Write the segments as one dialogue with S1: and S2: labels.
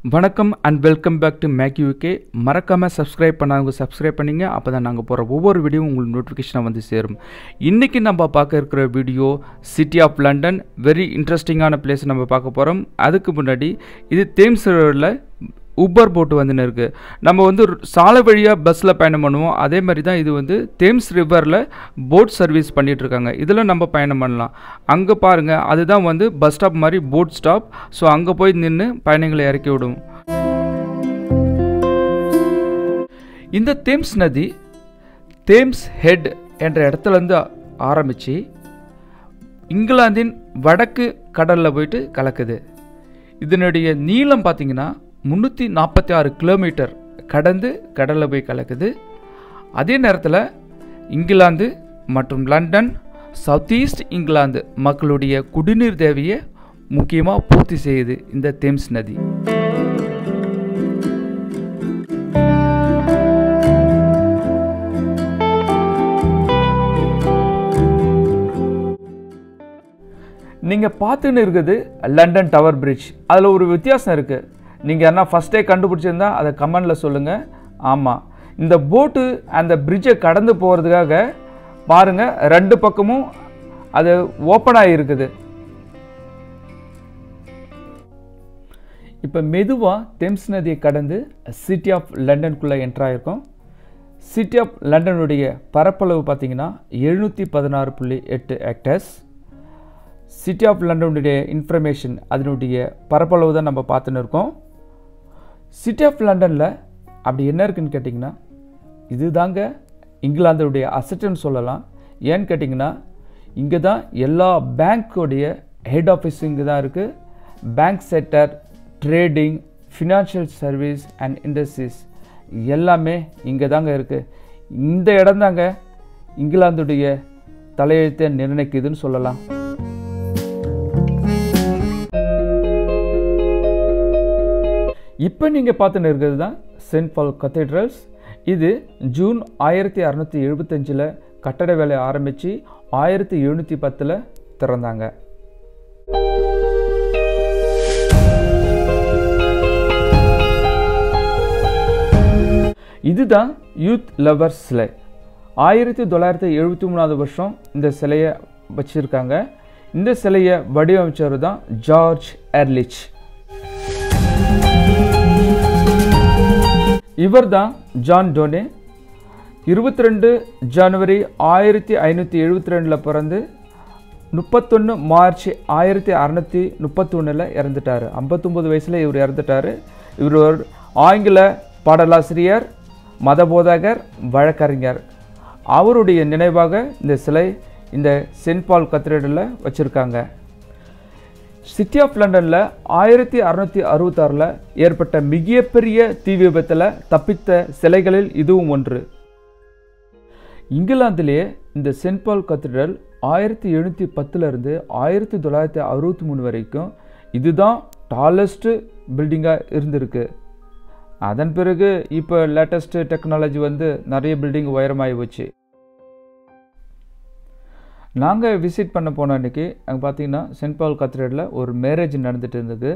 S1: வணக்கம் and welcome back to Mac UK மறக்காமல் subscribe பண்ணாதவங்க சப்ஸ்கிரைப் பண்ணிங்க அப்போ தான் நாங்கள் போகிற ஒவ்வொரு வீடியோவும் உங்களுக்கு நோட்டிஃபிகேஷனாக வந்து சேரும் இன்றைக்கி நம்ம பார்க்க இருக்கிற video city of London very இன்ட்ரெஸ்டிங்கான பிளேஸ் நம்ம பார்க்க போகிறோம் அதுக்கு முன்னாடி இது தேம்ஸ் ரிவரில் உப்பர் போட்டு வந்துன்னு இருக்குது நம்ம வந்து ரு- சாலை வழியாக பஸ்ஸில் பயணம் பண்ணுவோம் அதே மாதிரி தான் இது வந்து தேம்ஸ் ரிவரில் போட் சர்வீஸ் பண்ணிட்டு இருக்காங்க இதில் நம்ம பயணம் பண்ணலாம் அங்கே பாருங்கள் அதுதான் வந்து பஸ் ஸ்டாப் மாதிரி போட் ஸ்டாப் ஸோ அங்கே போய் நின்று பயணிகளை இறக்கி விடும் இந்த தேம்ஸ் நதி தேம்ஸ் ஹெட் என்ற இடத்துலேருந்து ஆரம்பித்து இங்கிலாந்தின் வடக்கு கடலில் போயிட்டு கலக்குது இதனுடைய நீளம் பார்த்தீங்கன்னா முந்நூற்றி நாற்பத்தி ஆறு கிலோமீட்டர் கடந்து கடலில் போய் கலக்குது அதே நேரத்தில் இங்கிலாந்து மற்றும் லண்டன் சவுத் ஈஸ்ட் இங்கிலாந்து மக்களுடைய குடிநீர் தேவையை முக்கியமாக பூர்த்தி செய்யுது இந்த தேம்ஸ் நதி நீங்கள் பார்த்துன்னு இருக்குது லண்டன் டவர் பிரிட்ஜ் அதில் ஒரு வித்தியாசம் இருக்குது நீங்கள் என்ன ஃபஸ்ட்டே கண்டுபிடிச்சிருந்தா அதை கமெண்டில் சொல்லுங்கள் ஆமாம் இந்த போட்டு அந்த பிரிட்ஜை கடந்து போகிறதுக்காக பாருங்கள் ரெண்டு பக்கமும் அது ஓப்பன் ஆகிருக்குது இப்போ மெதுவாக தெம்ஸ் நதியை கடந்து சிட்டி ஆஃப் லண்டனுக்குள்ளே என்ட்ராயிருக்கோம் சிட்டி ஆஃப் லண்டனுடைய பரப்பளவு பார்த்தீங்கன்னா எழுநூற்றி பதினாறு புள்ளி எட்டு ஹெக்டர்ஸ் சிட்டி ஆஃப் லண்டனுடைய இன்ஃபர்மேஷன் அதனுடைய பரப்பளவு தான் நம்ம பார்த்துன்னு இருக்கோம் சிட்டி ஆஃப் லண்டனில் அப்படி என்ன இருக்குன்னு கேட்டிங்கன்னா இதுதாங்க இங்கிலாந்துடைய அசட்டுன்னு சொல்லலாம் ஏன்னு கேட்டிங்கன்னா இங்கே தான் எல்லா பேங்க்கோடைய ஹெட் ஆஃபீஸ் இங்கே தான் இருக்குது bank sector trading financial service and industries எல்லாமே இங்கே தாங்க இருக்குது இந்த இடம் தாங்க இங்கிலாந்துடைய தலையெழுத்தை நிர்ணயிக்குதுன்னு சொல்லலாம் இப்போ நீங்கள் பார்த்துன்னு இருக்கிறது தான் சென்ட் பால் கத்தீட்ரல்ஸ் இது ஜூன் ஆயிரத்தி அறநூற்றி எழுபத்தஞ்சில் கட்டட வேலை ஆரம்பித்து ஆயிரத்தி எழுநூற்றி பத்தில் திறந்தாங்க இதுதான் யூத் லவர்ஸ் சிலை ஆயிரத்தி தொள்ளாயிரத்தி எழுபத்தி மூணாவது வருஷம் இந்த சிலையை வச்சுருக்காங்க இந்த சிலையை வடிவமைச்சவர் தான் ஜார்ஜ் எர்லிச் இவர் தான் ஜான் டோனே இருபத்தி ரெண்டு ஜனவரி ஆயிரத்தி ஐநூற்றி எழுபத்தி ரெண்டில் பிறந்து முப்பத்தொன்று மார்ச் ஆயிரத்தி அறநூற்றி முப்பத்தொன்னில் இறந்துட்டார் ஐம்பத்தொம்பது வயசில் இவர் இறந்துட்டார் இவர் ஒரு ஆங்கில பாடலாசிரியர் மதபோதகர் வழக்கறிஞர் அவருடைய நினைவாக இந்த சிலை இந்த சென்ட் பால் கத்தீட்ரலில் வச்சுருக்காங்க சிட்டி ஆஃப் லண்டனில் ஆயிரத்தி அறநூற்றி அறுபத்தாறில் ஏற்பட்ட மிகப்பெரிய தீ விபத்தில் தப்பித்த சிலைகளில் இதுவும் ஒன்று இங்கிலாந்திலேயே இந்த சென்ட் பால் கத்தீட்ரல் ஆயிரத்தி எழுநூற்றி பத்துலேருந்து ஆயிரத்தி தொள்ளாயிரத்தி அறுபத்தி மூணு வரைக்கும் இதுதான் டாலஸ்ட்டு பில்டிங்காக இருந்திருக்கு அதன் பிறகு இப்போ லேட்டஸ்ட்டு டெக்னாலஜி வந்து நிறைய பில்டிங் உயரமாகி போச்சு நாங்கள் விசிட் பண்ண போன அன்றைக்கி அங்கே பார்த்தீங்கன்னா சென்ட் பால் கத்தீட்ரலில் ஒரு மேரேஜ் நடந்துட்டு இருந்தது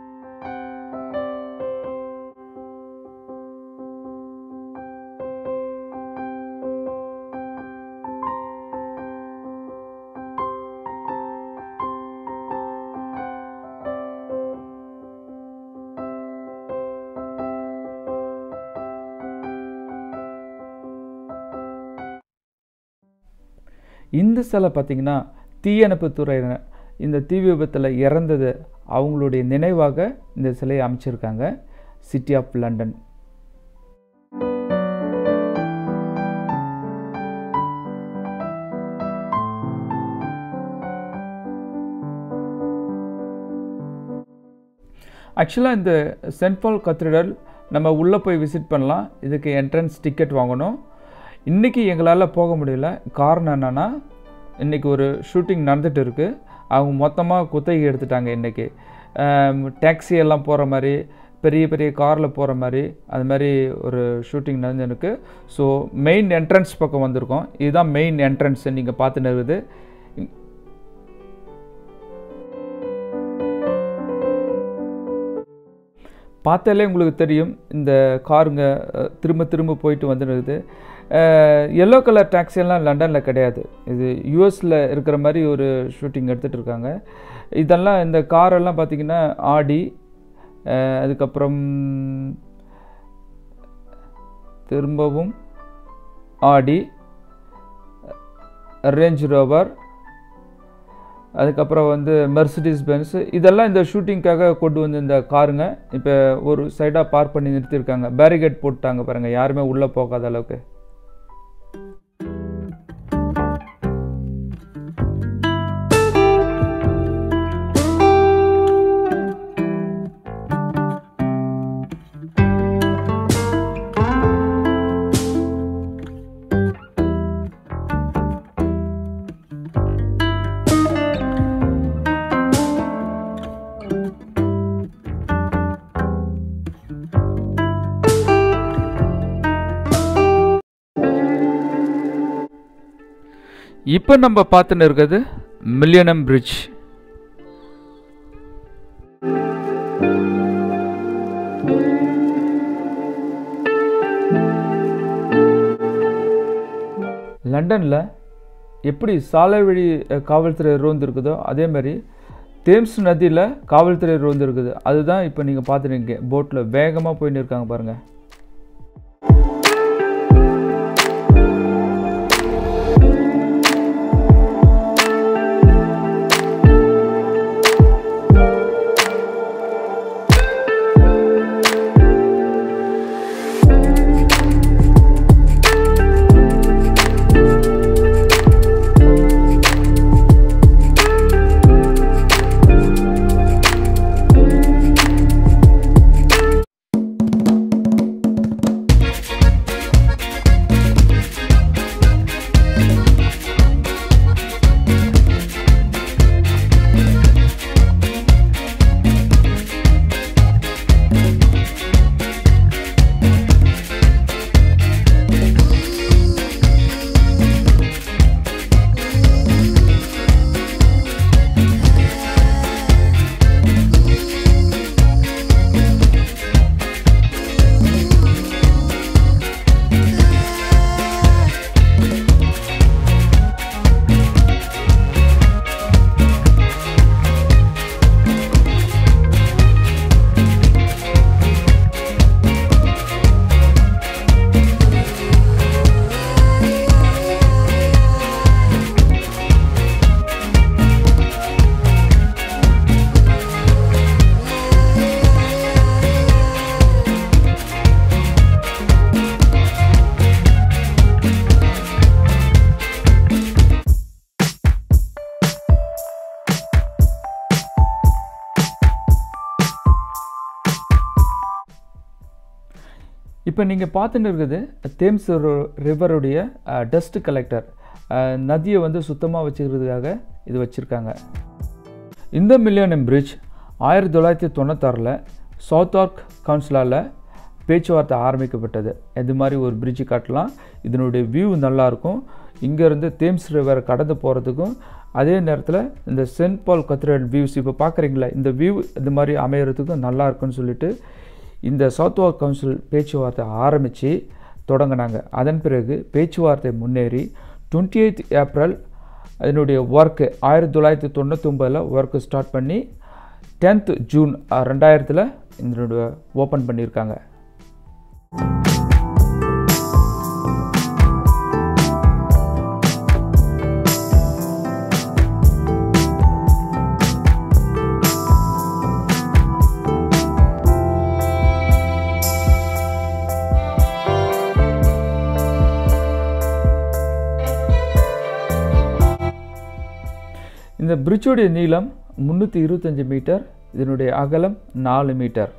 S1: இந்த சிலை பார்த்தீங்கன்னா தீயணைப்பு துறையினர் இந்த தீ விபத்தில் இறந்தது அவங்களுடைய நினைவாக இந்த சிலையை அமைச்சிருக்காங்க சிட்டி ஆஃப் லண்டன் ஆக்சுவலாக இந்த சென்ட் பால் கத்தீட்ரல் நம்ம உள்ளே போய் விசிட் பண்ணலாம் இதுக்கு என்ட்ரன்ஸ் டிக்கெட் வாங்கணும் இன்றைக்கி எங்களால் போக முடியல காரணம் என்னென்னா இன்றைக்கி ஒரு ஷூட்டிங் நடந்துட்டு இருக்குது அவங்க மொத்தமாக குத்தகை எடுத்துட்டாங்க இன்றைக்கி டாக்ஸி எல்லாம் போகிற மாதிரி பெரிய பெரிய காரில் போகிற மாதிரி அது மாதிரி ஒரு ஷூட்டிங் நடந்துருக்கு ஸோ மெயின் என்ட்ரன்ஸ் பக்கம் வந்திருக்கோம் இதுதான் மெயின் என்ட்ரன்ஸ் நீங்கள் பார்த்துன்னு இருக்குது பார்த்தாலே உங்களுக்கு தெரியும் இந்த காருங்க அஹ், திரும்ப திரும்ப போயிட்டு வந்துடுது எல்லோ கலர் டாக்ஸியெல்லாம் லண்டனில் கிடையாது இது யூஎஸில் இருக்கிற மாதிரி ஒரு ஷூட்டிங் எடுத்துகிட்டு இருக்காங்க இதெல்லாம் இந்த காரெல்லாம் பார்த்திங்கன்னா ஆடி அஹ், அதுக்கப்புறம் திரும்பவும் ஆடி ரேஞ்ச் ரோவர் அதுக்கப்புறம் வந்து மெர்சிடிஸ் பென்ஸ் இதெல்லாம் இந்த ஷூட்டிங்க்காக கொண்டு வந்து இந்த காருங்க இப்போ ஒரு சைடாக பார்க் பண்ணி நிறுத்தியிருக்காங்க பேரிகேட் போட்டாங்க பாருங்கள் யாருமே உள்ளே போகாத அளவுக்கு இப்போ நம்ம பார்த்துன்னு இருக்கிறது மில்லியனம் பிரிட்ஜ் லண்டனில் எப்படி சாலை வழி அஹ், காவல்துறை ரோந்து இருக்குதோ அதே மாதிரி தேம்ஸ் நதியில் காவல்துறை ரோந்து இருக்குது அதுதான் இப்போ நீங்கள் பார்த்துருக்கீங்க போட்டில் வேகமாக போயின்னு இருக்காங்க பாருங்கள் இப்போ நீங்கள் பார்த்துட்டு இருக்குது தேம்ஸ் ரிவருடைய டஸ்ட் கலெக்டர் நதியை வந்து சுத்தமாக வச்சுக்கிறதுக்காக இது வச்சுருக்காங்க இந்த மில்லியனம் பிரிட்ஜ் ஆயிரத்தி தொள்ளாயிரத்தி தொண்ணூத்தாறில் சவுத் ஆர்க் கவுன்சிலால் பேச்சுவார்த்தை ஆரம்பிக்கப்பட்டது இது மாதிரி ஒரு பிரிட்ஜு காட்டலாம் இதனுடைய வியூ நல்லாயிருக்கும் இங்கேருந்து தேம்ஸ் ரிவர் கடந்து போகிறதுக்கும் அதே நேரத்தில் இந்த சென்ட் பால் கத்ரல் வியூஸ் இப்போ பார்க்குறீங்களா இந்த வியூ இது மாதிரி அமையறதுக்கும் நல்லா இருக்குன்னு சொல்லிட்டு இந்த சவுத் ஆர்க் கவுன்சில் பேச்சுவார்த்தை ஆரம்பித்து தொடங்கினாங்க அதன் பிறகு பேச்சுவார்த்தை முன்னேறி டுவெண்ட்டி எய்த் ஏப்ரல் அதனுடைய ஒர்க்கு ஆயிரத்தி தொள்ளாயிரத்தி தொண்ணூத்தொம்பதில் ஒர்க்கு ஸ்டார்ட் பண்ணி டென்த் ஜூன் அஹ், ரெண்டாயிரத்தில் இதனுடைய ஓப்பன் பண்ணியிருக்காங்க இந்த பிரிட்ஜோடைய நீளம் முந்நூற்றி இருபத்தஞ்சி மீட்டர் இதனுடைய அகலம் நாலு மீட்டர்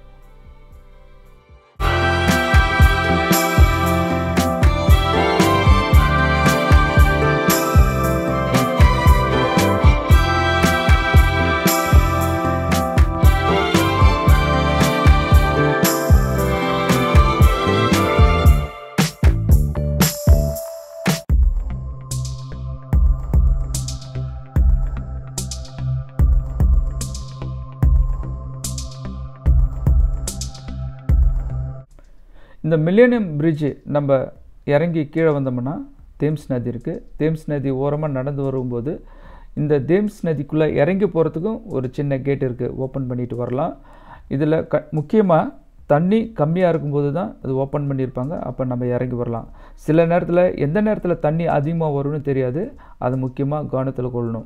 S1: இந்த மில்லேனியம் பிரிட்ஜு நம்ம இறங்கி கீழே வந்தோம்னா தேம்ஸ் நதி இருக்குது தேம்ஸ் நதி ஓரமாக நடந்து வரும்போது இந்த தேம்ஸ் நதிக்குள்ளே இறங்கி போகிறதுக்கும் ஒரு சின்ன கேட் இருக்குது ஓப்பன் பண்ணிட்டு வரலாம் இதில் க முக்கியமாக தண்ணி கம்மியாக இருக்கும்போது தான் அது ஓப்பன் பண்ணியிருப்பாங்க அப்போ நம்ம இறங்கி வரலாம் சில நேரத்தில் எந்த நேரத்தில் தண்ணி அதிகமாக வரும்னு தெரியாது அது முக்கியமாக கவனத்தில் கொள்ளணும்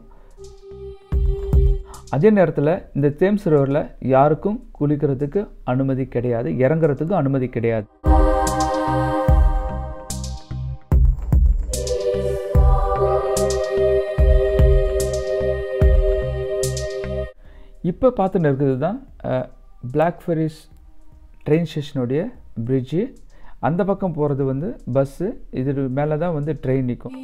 S1: அதே நேரத்தில் இந்த தேம்ஸ் ரிவரில் யாருக்கும் குளிக்கிறதுக்கு அனுமதி கிடையாது இறங்குறதுக்கு அனுமதி கிடையாது இப்போ பார்த்துன்னு இருக்கிறது தான் பிளாக் ஃபெரிஸ் ட்ரெயின் ஸ்டேஷனுடைய பிரிட்ஜு அந்த பக்கம் போகிறது வந்து பஸ்ஸு இது மேலே தான் வந்து ட்ரெயின் நிற்கும்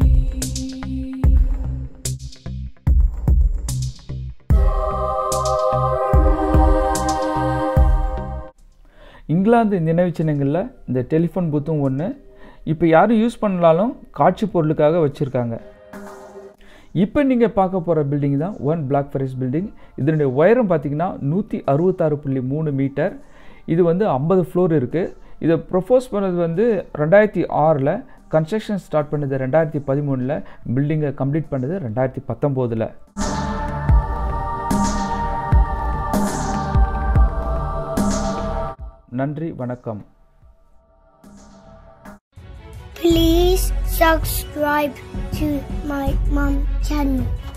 S1: இங்கிலாந்து நினைவு சின்னங்களில் இந்த டெலிஃபோன் பூத்தும் ஒன்று இப்போ யாரும் யூஸ் பண்ணலாலும் காட்சி பொருளுக்காக வச்சுருக்காங்க இப்போ நீங்கள் பார்க்க போகிற பில்டிங் தான் ஒன் பிளாக் ஃபாரஸ்ட் பில்டிங் இதனுடைய உயரம் பார்த்தீங்கன்னா நூற்றி அறுபத்தாறு புள்ளி மூணு மீட்டர் இது வந்து ஐம்பது ஃப்ளோர் இருக்குது இதை ப்ரொப்போஸ் பண்ணது வந்து ரெண்டாயிரத்தி ஆறில் கன்ஸ்ட்ரக்ஷன் ஸ்டார்ட் பண்ணது ரெண்டாயிரத்தி பதிமூணில் பில்டிங்கை கம்ப்ளீட் பண்ணது ரெண்டாயிரத்தி பத்தொம்போதில் நன்றி வணக்கம்
S2: Please subscribe to my mom channel.